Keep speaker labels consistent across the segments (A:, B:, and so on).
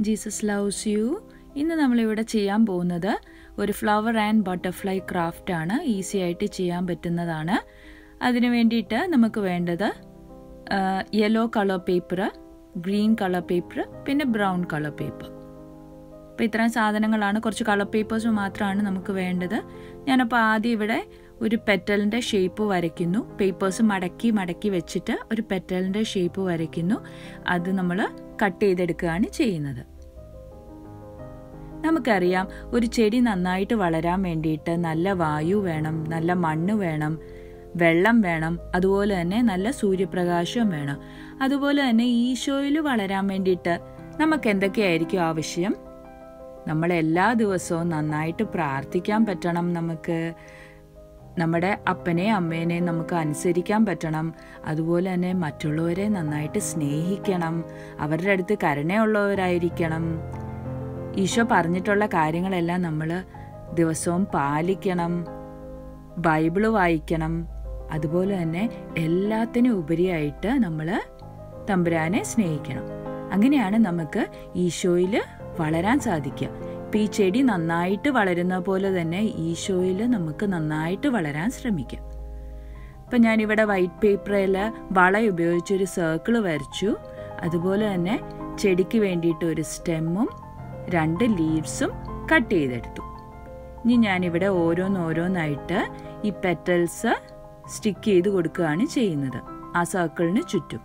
A: Jesus loves you ഇന്ന് നമ്മളിവിടെ ചെയ്യാൻ പോകുന്നത് ഒരു ഫ്ലവർ ആൻഡ് ബട്ടർഫ്ലൈ ക്രാഫ്റ്റ് ആണ് ഈസി ആയിട്ട് ചെയ്യാൻ പറ്റുന്നതാണ് അതിന് വേണ്ടിയിട്ട് നമുക്ക് വേണ്ടത് yellow colour paper green colour paper പിന്നെ ബ്രൗൺ കളർ പേപ്പർ അപ്പോൾ ഇത്രയും സാധനങ്ങളാണ് കുറച്ച് കളർ പേപ്പേഴ്സ് മാത്രമാണ് നമുക്ക് വേണ്ടത് ഞാനപ്പോൾ ആദ്യം ഇവിടെ ഒരു പെറ്റലിൻ്റെ ഷേപ്പ് വരയ്ക്കുന്നു പേപ്പേഴ്സ് മടക്കി മടക്കി വെച്ചിട്ട് ഒരു പെറ്റലിൻ്റെ ഷേപ്പ് വരയ്ക്കുന്നു അത് നമ്മൾ കട്ട് ചെയ്തെടുക്കുകയാണ് ചെയ്യുന്നത് നമുക്കറിയാം ഒരു ചെടി നന്നായിട്ട് വളരാൻ വേണ്ടിയിട്ട് നല്ല വായു വേണം നല്ല മണ്ണ് വേണം വെള്ളം വേണം അതുപോലെ തന്നെ നല്ല സൂര്യപ്രകാശം വേണം അതുപോലെ തന്നെ ഈശോയിൽ വളരാൻ വേണ്ടിയിട്ട് നമുക്ക് എന്തൊക്കെയായിരിക്കും ആവശ്യം നമ്മൾ എല്ലാ ദിവസവും നന്നായിട്ട് പ്രാർത്ഥിക്കാൻ പറ്റണം നമുക്ക് നമ്മുടെ അപ്പനെ അമ്മേനെ നമുക്ക് അനുസരിക്കാൻ പറ്റണം അതുപോലെ തന്നെ മറ്റുള്ളവരെ നന്നായിട്ട് സ്നേഹിക്കണം അവരുടെ അടുത്ത് കരുണയുള്ളവരായിരിക്കണം ഈശോ പറഞ്ഞിട്ടുള്ള കാര്യങ്ങളെല്ലാം നമ്മൾ ദിവസവും പാലിക്കണം ബൈബിള് വായിക്കണം അതുപോലെ തന്നെ എല്ലാത്തിനും ഉപരിയായിട്ട് നമ്മൾ തമ്പുരാനെ സ്നേഹിക്കണം അങ്ങനെയാണ് നമുക്ക് ഈശോയിൽ വളരാൻ സാധിക്കുക ഇപ്പം ഈ ചെടി നന്നായിട്ട് വളരുന്ന പോലെ തന്നെ ഈശോയിൽ നമുക്ക് നന്നായിട്ട് വളരാൻ ശ്രമിക്കാം ഇപ്പം ഞാനിവിടെ വൈറ്റ് പേപ്പറിൽ വള ഉപയോഗിച്ചൊരു സർക്കിൾ വരച്ചു അതുപോലെ തന്നെ ചെടിക്ക് വേണ്ടിയിട്ട് ഒരു സ്റ്റെമ്മും രണ്ട് ലീവ്സും കട്ട് ചെയ്തെടുത്തു ഇനി ഞാനിവിടെ ഓരോന്നോരോന്നായിട്ട് ഈ പെറ്റൽസ് സ്റ്റിക്ക് ചെയ്ത് കൊടുക്കുകയാണ് ചെയ്യുന്നത് ആ സർക്കിളിന് ചുറ്റും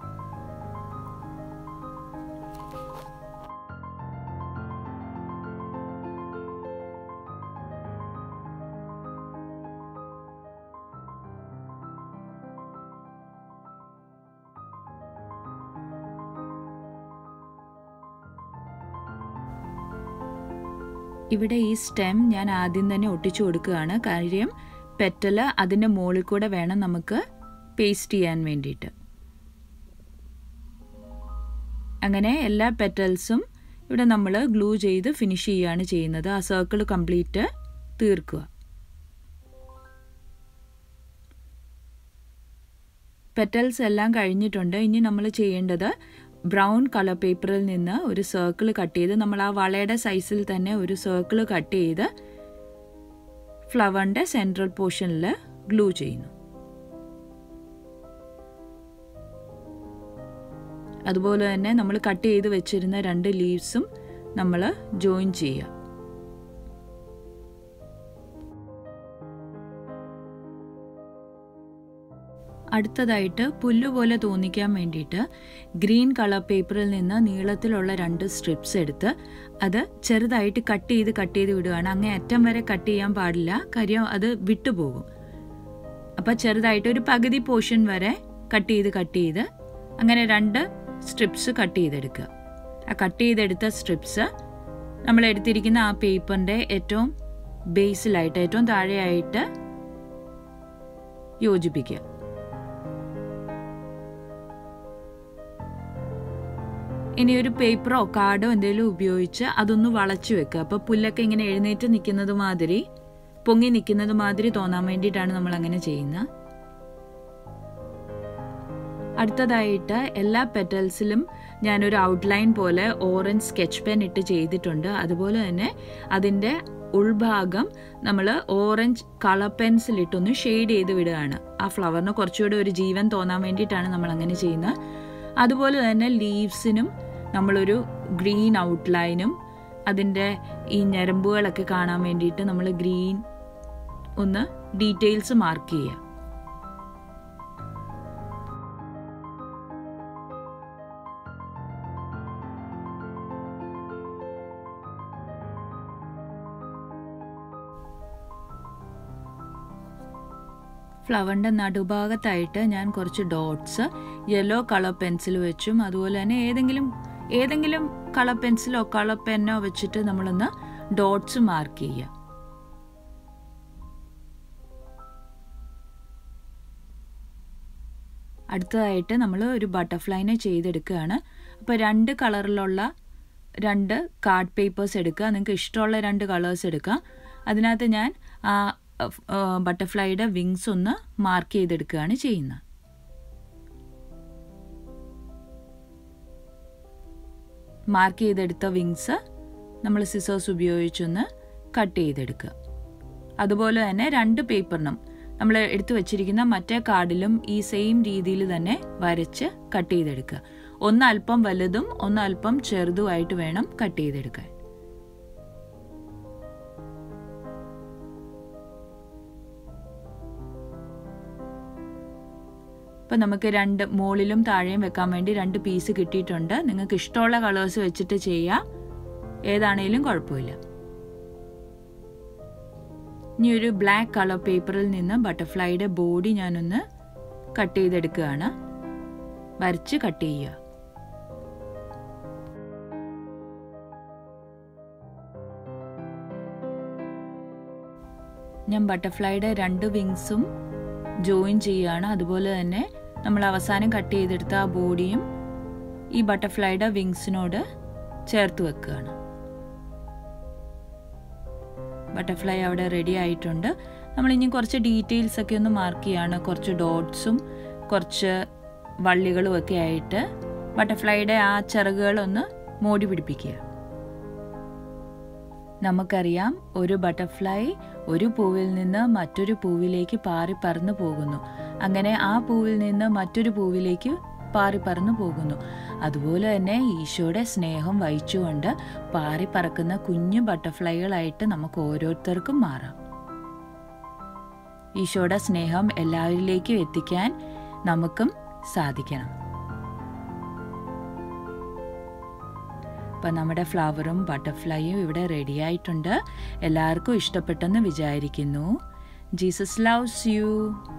A: ഇവിടെ ഈ സ്റ്റെം ഞാൻ ആദ്യം തന്നെ ഒട്ടിച്ചു കൊടുക്കുകയാണ് കാര്യം പെറ്റല് അതിൻ്റെ മുകളിൽ കൂടെ വേണം നമുക്ക് പേസ്റ്റ് ചെയ്യാൻ വേണ്ടിയിട്ട് അങ്ങനെ എല്ലാ പെറ്റൽസും ഇവിടെ നമ്മൾ ഗ്ലൂ ചെയ്ത് ഫിനിഷ് ചെയ്യുകയാണ് ചെയ്യുന്നത് ആ സർക്കിൾ കംപ്ലീറ്റ് തീർക്കുക പെറ്റൽസ് എല്ലാം കഴിഞ്ഞിട്ടുണ്ട് ഇനി നമ്മൾ ചെയ്യേണ്ടത് ബ്രൗൺ കളർ പേപ്പറിൽ നിന്ന് ഒരു സർക്കിൾ കട്ട് ചെയ്ത് നമ്മൾ ആ വളയുടെ സൈസിൽ തന്നെ ഒരു സർക്കിൾ കട്ട് ചെയ്ത് ഫ്ലവറിൻ്റെ സെൻട്രൽ പോർഷനിൽ ഗ്ലൂ ചെയ്യുന്നു അതുപോലെ തന്നെ നമ്മൾ കട്ട് ചെയ്ത് വെച്ചിരുന്ന രണ്ട് ലീവ്സും നമ്മൾ ജോയിൻ ചെയ്യുക അടുത്തതായിട്ട് പുല്ലുപോലെ തോന്നിക്കാൻ വേണ്ടിയിട്ട് ഗ്രീൻ കളർ പേപ്പറിൽ നിന്ന് നീളത്തിലുള്ള രണ്ട് സ്ട്രിപ്സ് എടുത്ത് അത് ചെറുതായിട്ട് കട്ട് ചെയ്ത് കട്ട് ചെയ്ത് വിടുകയാണ് അങ്ങേ അറ്റം വരെ കട്ട് ചെയ്യാൻ പാടില്ല കാര്യം അത് വിട്ടുപോകും അപ്പോൾ ചെറുതായിട്ട് ഒരു പകുതി പോർഷൻ വരെ കട്ട് ചെയ്ത് കട്ട് ചെയ്ത് അങ്ങനെ രണ്ട് സ്ട്രിപ്സ് കട്ട് ചെയ്തെടുക്കുക ആ കട്ട് ചെയ്തെടുത്ത സ്ട്രിപ്സ് നമ്മൾ എടുത്തിരിക്കുന്ന ആ പേപ്പറിൻ്റെ ഏറ്റവും ബേസിലായിട്ട് ഏറ്റവും താഴെയായിട്ട് യോജിപ്പിക്കുക ഇനി ഒരു പേപ്പറോ കാർഡോ എന്തെങ്കിലും ഉപയോഗിച്ച് അതൊന്ന് വളച്ചു വെക്കുക അപ്പോൾ പുല്ലൊക്കെ ഇങ്ങനെ എഴുന്നേറ്റ് നിൽക്കുന്നത് മാതിരി പൊങ്ങി നിൽക്കുന്നത് മാതിരി തോന്നാൻ വേണ്ടിയിട്ടാണ് നമ്മൾ അങ്ങനെ ചെയ്യുന്നത് അടുത്തതായിട്ട് എല്ലാ പെറ്റൽസിലും ഞാനൊരു ഔട്ട്ലൈൻ പോലെ ഓറഞ്ച് സ്കെച്ച് പെൻ ഇട്ട് ചെയ്തിട്ടുണ്ട് അതുപോലെ തന്നെ അതിൻ്റെ ഉൾഭാഗം നമ്മൾ ഓറഞ്ച് കളർ പെൻസിലിട്ടൊന്ന് ഷെയ്ഡ് ചെയ്ത് വിടുകയാണ് ആ ഫ്ലവറിന് കുറച്ചുകൂടി ഒരു ജീവൻ തോന്നാൻ വേണ്ടിയിട്ടാണ് നമ്മൾ അങ്ങനെ ചെയ്യുന്നത് അതുപോലെ തന്നെ ലീവ്സിനും നമ്മളൊരു ഗ്രീൻ ഔട്ട്ലൈനും അതിൻ്റെ ഈ ഞരമ്പുകളൊക്കെ കാണാൻ വേണ്ടിയിട്ട് നമ്മൾ ഗ്രീൻ ഒന്ന് ഡീറ്റെയിൽസ് മാർക്ക് ചെയ്യുക ഫ്ലവറിൻ്റെ നടുഭാഗത്തായിട്ട് ഞാൻ കുറച്ച് ഡോട്ട്സ് യെല്ലോ കളർ പെൻസിൽ വെച്ചും അതുപോലെ തന്നെ ഏതെങ്കിലും ഏതെങ്കിലും കളർ പെൻസിലോ കളർ പെന്നോ വെച്ചിട്ട് നമ്മളൊന്ന് ഡോട്ട്സ് മാർക്ക് ചെയ്യുക അടുത്തതായിട്ട് നമ്മൾ ഒരു ബട്ടർഫ്ലൈനെ ചെയ്തെടുക്കുകയാണ് അപ്പോൾ രണ്ട് കളറിലുള്ള രണ്ട് കാർഡ് പേപ്പേഴ്സ് എടുക്കുക നിങ്ങൾക്ക് ഇഷ്ടമുള്ള രണ്ട് കളേഴ്സ് എടുക്കുക അതിനകത്ത് ഞാൻ ആ ബട്ടർഫ്ലൈയുടെ വിങ്സ് ഒന്ന് മാർക്ക് ചെയ്തെടുക്കുകയാണ് ചെയ്യുന്നത് മാർക്ക് ചെയ്തെടുത്ത വിങ്സ് നമ്മൾ സിസേഴ്സ് ഉപയോഗിച്ചൊന്ന് കട്ട് ചെയ്തെടുക്കുക അതുപോലെ തന്നെ രണ്ട് പേപ്പറിനും നമ്മൾ എടുത്തു വച്ചിരിക്കുന്ന മറ്റേ കാർഡിലും ഈ സെയിം രീതിയിൽ തന്നെ വരച്ച് കട്ട് ചെയ്തെടുക്കുക ഒന്ന് അല്പം വലുതും ഒന്ന് അല്പം ചെറുതുമായിട്ട് വേണം കട്ട് ചെയ്തെടുക്കാൻ ഇപ്പം നമുക്ക് രണ്ട് മുകളിലും താഴെയും വെക്കാൻ വേണ്ടി രണ്ട് പീസ് കിട്ടിയിട്ടുണ്ട് നിങ്ങൾക്ക് ഇഷ്ടമുള്ള കളേഴ്സ് വെച്ചിട്ട് ചെയ്യാം ഏതാണേലും കുഴപ്പമില്ല ഇനി ഒരു ബ്ലാക്ക് കളർ പേപ്പറിൽ നിന്ന് ബട്ടർഫ്ലൈയുടെ ബോഡി ഞാനൊന്ന് കട്ട് ചെയ്തെടുക്കുകയാണ് വരച്ച് കട്ട് ചെയ്യുക ഞാൻ ബട്ടർഫ്ലൈയുടെ രണ്ട് വിങ്സും ജോയിൻ ചെയ്യുകയാണ് അതുപോലെ തന്നെ നമ്മൾ അവസാനം കട്ട് ചെയ്തെടുത്ത ആ ബോഡിയും ഈ ബട്ടർഫ്ലൈയുടെ വിങ്സിനോട് ചേർത്ത് വെക്കുകയാണ് ബട്ടർഫ്ലൈ അവിടെ റെഡി ആയിട്ടുണ്ട് നമ്മൾ ഇനി കുറച്ച് ഡീറ്റെയിൽസ് ഒക്കെ ഒന്ന് മാർക്ക് ചെയ്യാണ് കുറച്ച് ഡോട്ട്സും കുറച്ച് വള്ളികളും ഒക്കെ ആയിട്ട് ബട്ടർഫ്ലൈയുടെ ആ ചിറകുകളൊന്ന് മോടി പിടിപ്പിക്കുക നമുക്കറിയാം ഒരു ബട്ടർഫ്ലൈ ഒരു പൂവിൽ നിന്ന് മറ്റൊരു പൂവിലേക്ക് പാറി പറന്നു പോകുന്നു അങ്ങനെ ആ പൂവിൽ നിന്ന് മറ്റൊരു പൂവിലേക്ക് പാറി പറന്നു പോകുന്നു അതുപോലെ തന്നെ ഈശോയുടെ സ്നേഹം വഹിച്ചുകൊണ്ട് പാറി പറക്കുന്ന കുഞ്ഞു ബട്ടർഫ്ലൈകളായിട്ട് നമുക്ക് ഓരോരുത്തർക്കും മാറാം ഈശോയുടെ സ്നേഹം എല്ലാവരിലേക്കും എത്തിക്കാൻ നമുക്കും സാധിക്കണം അപ്പം നമ്മുടെ ഫ്ലവറും ബട്ടർഫ്ലൈയും ഇവിടെ റെഡി ആയിട്ടുണ്ട് എല്ലാവർക്കും ഇഷ്ടപ്പെട്ടെന്ന് വിചാരിക്കുന്നു ജീസസ് ലവ്സ് യു